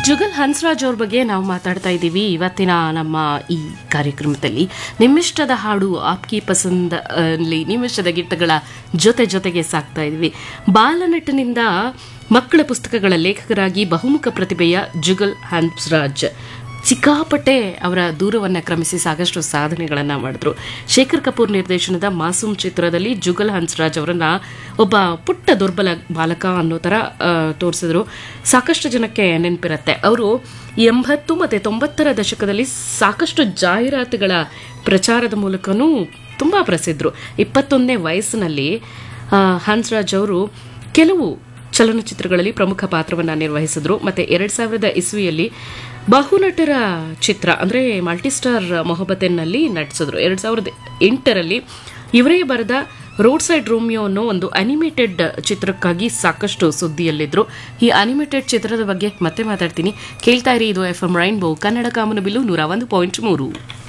ಜುಗಲ್ ಹನ್ಸ್ರಾಜ್ ಅವ್ರ ಬಗ್ಗೆ ನಾವು ಮಾತಾಡ್ತಾ ಇದ್ದೀವಿ ಇವತ್ತಿನ ನಮ್ಮ ಈ ಕಾರ್ಯಕ್ರಮದಲ್ಲಿ ನಿಮ್ಮಿಷ್ಟದ ಹಾಡು ಆಪ್ಕಿ ಪಸಂದ್ ಅಲ್ಲಿ ನಿಮ್ಮಿಷ್ಟದ ಗೀತಗಳ ಜೊತೆ ಜೊತೆಗೆ ಸಾಕ್ತಾ ಇದ್ದೀವಿ ಬಾಲನಟನಿಂದ ಮಕ್ಕಳ ಪುಸ್ತಕಗಳ ಲೇಖಕರಾಗಿ ಬಹುಮುಖ ಪ್ರತಿಭೆಯ ಜುಗಲ್ ಹನ್ಸ್ರಾಜ್ ಸಿಕ್ಕಾಪಟ್ಟೆ ಅವರ ದೂರವನ್ನು ಕ್ರಮಿಸಿ ಸಾಕಷ್ಟು ಸಾಧನೆಗಳನ್ನು ಮಾಡಿದ್ರು ಶೇಖರ್ ಕಪೂರ್ ನಿರ್ದೇಶನದ ಮಾಸೂಮ್ ಚಿತ್ರದಲ್ಲಿ ಜುಗಲ್ ಹನ್ಸ್ರಾಜ್ ಅವರನ್ನ ಒಬ್ಬ ಪುಟ್ಟ ದುರ್ಬಲ ಬಾಲಕ ಅನ್ನೋ ಥರ ತೋರಿಸಿದ್ರು ಸಾಕಷ್ಟು ಜನಕ್ಕೆ ನೆನಪಿರುತ್ತೆ ಅವರು ಎಂಬತ್ತು ಮತ್ತು ತೊಂಬತ್ತರ ದಶಕದಲ್ಲಿ ಸಾಕಷ್ಟು ಜಾಹೀರಾತುಗಳ ಪ್ರಚಾರದ ಮೂಲಕನೂ ತುಂಬ ಪ್ರಸಿದ್ಧರು ಇಪ್ಪತ್ತೊಂದನೇ ವಯಸ್ಸಿನಲ್ಲಿ ಆ, ಹನ್ಸ್ರಾಜ್ ಅವರು ಕೆಲವು ಚಲನಚಿತ್ರಗಳಲ್ಲಿ ಪ್ರಮುಖ ಪಾತ್ರವನ್ನು ನಿರ್ವಹಿಸಿದ್ರು ಮತ್ತೆ ಎರಡ್ ಸಾವಿರದ ಇಸ್ವಿಯಲ್ಲಿ ಬಹುನಟರ ಚಿತ್ರ ಅಂದ್ರೆ ಮಲ್ಟಿಸ್ಟಾರ್ ಮೊಹಬತೆನ್ನಲ್ಲಿ ನಟಿಸಿದ್ರು ಎರಡ್ ಸಾವಿರದ ಎಂಟರಲ್ಲಿ ಇವರೇ ಬರೆದ ರೋಡ್ ಸೈಡ್ ರೋಮಿಯೋ ಅನ್ನೋ ಒಂದು ಅನಿಮೇಟೆಡ್ ಚಿತ್ರಕ್ಕಾಗಿ ಸಾಕಷ್ಟು ಸುದ್ದಿಯಲ್ಲಿದ್ರು ಈ ಅನಿಮೇಟೆಡ್ ಚಿತ್ರದ ಬಗ್ಗೆ ಮತ್ತೆ ಮಾತಾಡ್ತೀನಿ ಕೇಳ್ತಾ ಇರಿ ಇದು ಎಫ್ ಎಂ ರೈನ್ಬೋ ಕನ್ನಡ ಕಾಮನಬಿಲ್ಲು ನೂರ ಒಂದು ಪಾಯಿಂಟ್ ಮೂರು